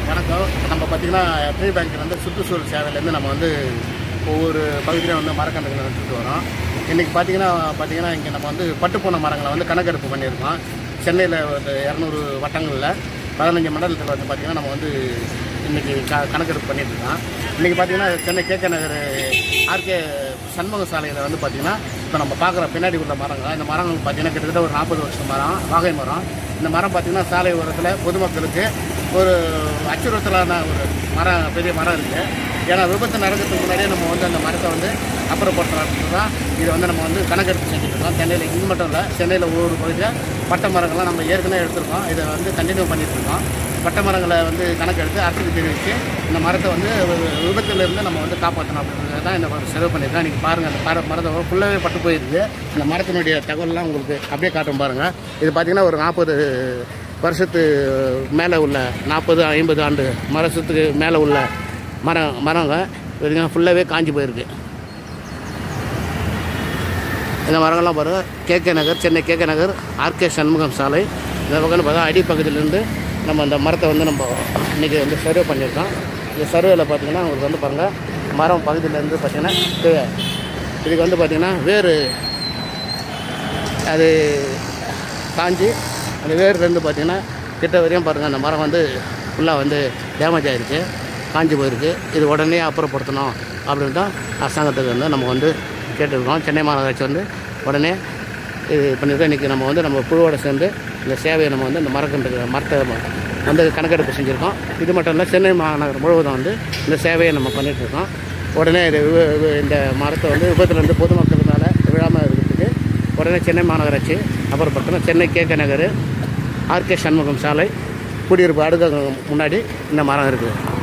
வணக்கம் நம்ம பார்த்தீங்கன்னா ட்ரீ பேங்க் வந்து சுற்றுச்சூழல் சேவையிலேருந்து நம்ம வந்து ஒவ்வொரு பகுதியிலும் வந்து மரக்கன்றுகளை நட்டுட்டு வரோம் இன்றைக்கி பார்த்தீங்கன்னா பார்த்தீங்கன்னா இங்கே நம்ம வந்து பட்டுப்போன மரங்களை வந்து கணக்கெடுப்பு பண்ணியிருக்கோம் சென்னையில் ஒரு இரநூறு வட்டங்களில் பதினஞ்சு மண்டலத்தில் வந்து பார்த்திங்கன்னா நம்ம வந்து இன்றைக்கி க கணக்கெடுப்பு பண்ணிட்டு இருக்கோம் இன்றைக்கி பார்த்தீங்கன்னா சென்னை கேகே நகர் ஆர்கே சண்முக சாலையில் வந்து பார்த்திங்கன்னா இப்போ நம்ம பார்க்குற பின்னாடி உள்ள மரங்கள் இந்த மரங்கள் பார்த்திங்கன்னா கிட்டத்தட்ட ஒரு நாற்பது வருஷம் மரம் வாகை மரம் இந்த மரம் பார்த்திங்கன்னா சாலை ஓரத்தில் பொதுமக்களுக்கு ஒரு அச்சுறுத்தலான ஒரு மரம் பெரிய மரம் இருக்குது ஏன்னா விபத்து நடக்கிறதுக்கு முன்னாடியே நம்ம வந்து அந்த மரத்தை வந்து அப்புறப்படுத்துறது தான் இதை வந்து நம்ம வந்து கணக்கெடுப்பு செஞ்சுட்டு இருக்கோம் சென்னையில் இங்கே மட்டும் இல்லை சென்னையில் ஒவ்வொரு பகுதியில் பட்டை மரங்கள்லாம் நம்ம ஏற்கனவே எடுத்திருக்கோம் இதை வந்து கண்டினியூ பண்ணிட்டு இருக்கோம் பட்டை மரங்களை வந்து கணக்கெடுத்து அரசுக்கு தெரிவித்து இந்த மரத்தை வந்து விபத்துலேருந்து நம்ம வந்து காப்பாற்றணும் அப்படின்றது தான் இந்த ஒரு செலவு பண்ணியிருக்கோம் இன்றைக்கி பாருங்கள் அந்த மர மரத்தை ஃபுல்லாகவே பட்டு போயிருக்கு இந்த மரத்தினுடைய தகவல்லாம் உங்களுக்கு அப்படியே காட்டும் பாருங்கள் இது பார்த்திங்கன்னா ஒரு நாற்பது வருஷத்து மேலே உள்ள நாற்பது ஐம்பது ஆண்டு வருஷத்துக்கு மேலே உள்ள மரம் மரங்க இதுங்க ஃபுல்லாகவே காஞ்சி போயிருக்கு இந்த மரங்கள்லாம் பாருங்கள் கேகே நகர் சென்னை கேகே நகர் ஆர்கே சண்முகம் சாலை இந்த பக்கம் பார்த்தா அடிப்பகுதியிலேருந்து நம்ம அந்த மரத்தை வந்து நம்ம இன்றைக்கி வந்து சர்வே பண்ணியிருக்கோம் இந்த சர்வேல பார்த்தீங்கன்னா உங்களுக்கு வந்து பாருங்கள் மரம் பகுதியிலேருந்து பார்த்தீங்கன்னா கீழே இதுக்கு வந்து பார்த்திங்கன்னா வேறு அது காஞ்சி அந்த வேர்லேருந்து பார்த்தீங்கன்னா கிட்ட வரையும் பாருங்கள் அந்த மரம் வந்து ஃபுல்லாக வந்து டேமேஜ் ஆகிருக்கு காஞ்சி போயிருக்கு இது உடனே அப்புறப்படுத்தணும் அப்படின்னு தான் அரசாங்கத்துக்கு வந்து நம்ம வந்து கேட்டுருக்கோம் சென்னை மாநகராட்சி வந்து உடனே இது பண்ணியிருக்கோம் இன்றைக்கி நம்ம வந்து நம்ம குழுவோட சேர்ந்து இந்த சேவையை நம்ம வந்து இந்த மரக்கன்று மரத்தை வந்து கணக்கெடுப்பு செஞ்சுருக்கோம் இது மட்டும் இல்லை சென்னை மாநகரம் முழுவதும் வந்து இந்த சேவையை நம்ம பண்ணிகிட்ருக்கோம் உடனே இது வி- வி- இந்த மரத்தை வந்து விபத்துலேருந்து பொதுமக்கள் மேலே விழாமல் இருக்கிறதுக்கு உடனே சென்னை மாநகராட்சி அப்புறம் பார்த்தோன்னா சென்னை கேகே நகர் ஆர்கே சண்முகம் சாலை குடியிருப்பு அடுக்க முன்னாடி இந்த மரம் இருக்குது